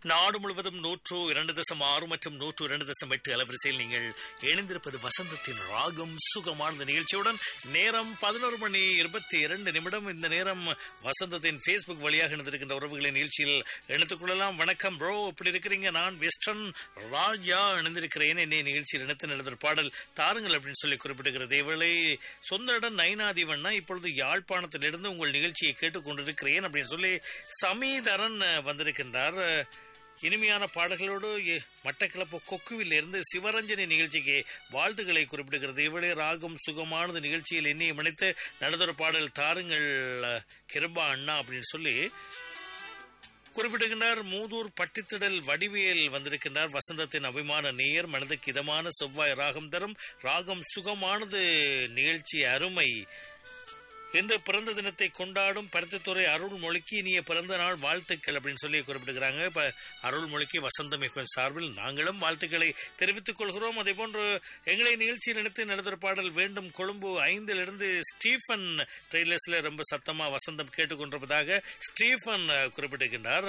நாடு முழுவதும் நூற்று இரண்டு தசம் ஆறு மற்றும் நூற்று இரண்டு தசம் எட்டு அலவரிசையில் நீங்கள் இணைந்திருப்பது வசந்தத்தின் ராகம் சுகமான நிகழ்ச்சியுடன் நேரம் பதினோரு மணி இருபத்தி இரண்டு நிமிடம் இந்த நேரம் வசந்தத்தின் ஃபேஸ்புக் வழியாக இணைந்திருக்கின்ற உறவுகளின் நிகழ்ச்சியில் இணைத்துக் கொள்ளலாம் வணக்கம் ப்ரோ எப்படி இருக்கிறீங்க நான் வெஸ்டர்ன் ராஜா இணைந்திருக்கிறேன் என்னை நிகழ்ச்சியில் இணைத்து நடந்த பாடல் தாருங்கள் அப்படின்னு சொல்லி குறிப்பிடுகிறது இவளை சொந்த இடம் நைனாதிவண்ணா இப்பொழுது யாழ்ப்பாணத்திலிருந்து உங்கள் நிகழ்ச்சியை கேட்டுக்கொண்டிருக்கிறேன் அப்படின்னு சொல்லி சமீதரன் வந்திருக்கின்றார் இனிமையான பாடல்களோடு எ- மட்டக்களப்பு கொக்குவில் இருந்து சிவரஞ்சனி நிகழ்ச்சிக்கு வாழ்த்துக்களை குறிப்பிடுகிறது இவளே ராகம் சுகமானது நிகழ்ச்சியில் என்னையும் இணைத்து நடந்தொரு பாடல் தாருங்கள் கிருபா அண்ணா அப்படின்னு சொல்லி குறிப்பிடுகின்றார் மூதூர் பட்டித்திடல் வடிவேல் வந்திருக்கின்றார் வசந்தத்தின் அபிமான நேயர் மனதுக்கு இதமான செவ்வாய் ராகம் தரும் ராகம் சுகமானது நிகழ்ச்சி அருமை இன்று பிறந்த தினத்தை கொண்டாடும் பருத்தித்துறை அருள்மொழிக்கு இனிய பிறந்த நாள் வாழ்த்துக்கள் அப்படின்னு சொல்லி குறிப்பிடுகிறாங்க இப்ப அருள்மொழிக்கு வசந்தம் FM சார்பில் நாங்களும் வாழ்த்துக்களை தெரிவித்துக் கொள்கிறோம் அதே போன்று எங்களை நிகழ்ச்சியில் நினைத்து நடந்த பாடல் வேண்டும் கொழும்பு ஐந்திலிருந்து ஸ்டீஃபன் ட்ரெய்லர்ஸ்ல ரொம்ப சத்தமா வசந்தம் கேட்டுக்கொண்டிருப்பதாக ஸ்டீஃபன் அஹ், குறிப்பிட்டிருக்கின்றார்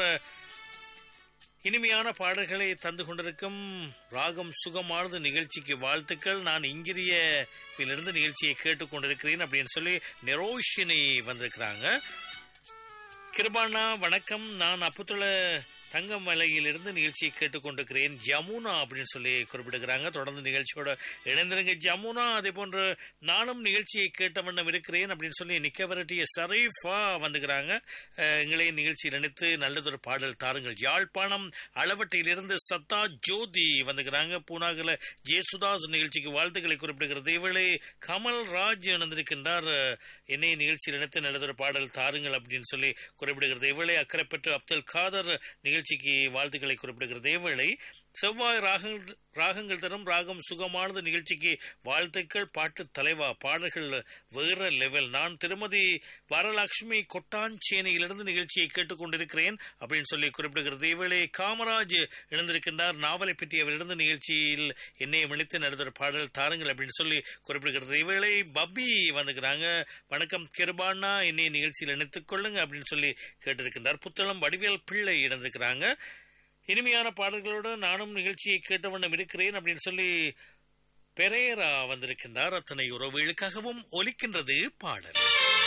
இனிமையான பாடல்களை தந்து கொண்டிருக்கும் ராகம் சுகமானது நிகழ்ச்சிக்கு வாழ்த்துக்கள் நான் இங்கிரியவிலிருந்து நிகழ்ச்சியை கேட்டுக்கொண்டிருக்கிறேன் அப்படின்னு சொல்லி நிரோஷினி வந்திருக்கிறாங்க கிருபானா வணக்கம் நான் அப்புத்துள்ள தங்கமலையிலிருந்து நிகழ்ச்சியை கேட்டுக்கொண்டிருக்கிறேன் ஜமுனா அப்படின்னு சொல்லி குறிப்பிடுகிறாங்க தொடர்ந்து நிகழ்ச்சியோட இணைந்திருங்க ஜமுனா அதே போன்று நானும் நிகழ்ச்சியை கேட்ட வண்ணம் இருக்கிறேன் அப்படின்னு சொல்லி நிக்கவரட்டிய சரீஃபா வந்துக்கிறாங்க அஹ், எங்களை நிகழ்ச்சியில் நினைத்து நல்லதொரு பாடல் தாருங்கள் யாழ்ப்பாணம் அளவட்டையிலிருந்து சத்தா ஜோதி வந்துக்கிறாங்க பூனாகல ஜேசுதாஸ் நிகழ்ச்சிக்கு வாழ்த்துக்களை குறிப்பிடுகிறது இவளே கமல் ராஜ் இணைந்திருக்கின்றார் அஹ், என்னை நிகழ்ச்சியில் நினைத்து நல்லதொரு பாடல் தாருங்கள் அப்படின்னு சொல்லி குறிப்பிடுகிறது இவளே அக்கறை பெற்று அப்துல் காதர் நிகழ்ச்சிக்கு வாழ்த்துக்களை குறிப்பிடுகிறது இவளை செவ்வாய் ராகங்கள் ராகங்கள் தரும் ராகம் சுகமானது நிகழ்ச்சிக்கு வாழ்த்துக்கள் பாட்டு தலைவா பாடல்கள் வேற லெவல் நான் திருமதி வரலட்சுமி கொட்டாஞ்சேனையிலிருந்து நிகழ்ச்சியை கேட்டுக்கொண்டிருக்கிறேன் அப்படின்னு சொல்லி குறிப்பிடுகிறது இவளே காமராஜ் இணைந்திருக்கின்றார் நாவலை பற்றியவரிலிருந்து நிகழ்ச்சியில் என்னை இணைத்து நடந்த பாடல் தாருங்கள் அப்படின்னு சொல்லி குறிப்பிடுகிறது இவளை பப்பி வந்துக்கிறாங்க வணக்கம் கிருபானா என்னை நிகழ்ச்சியில் இணைத்துக் கொள்ளுங்க அப்படின்னு சொல்லி கேட்டிருக்கின்றார் புத்தளம் வடிவேல் பிள்ளை இணைந்திருக்கிறாங்க இனிமையான பாடல்களோடு நானும் நிகழ்ச்சியை கேட்ட வண்ணம் இருக்கிறேன் அப்படின்னு சொல்லி பெரேரா வந்திருக்கின்றார் அத்தனை உறவுகளுக்காகவும் ஒலிக்கின்றது பாடல்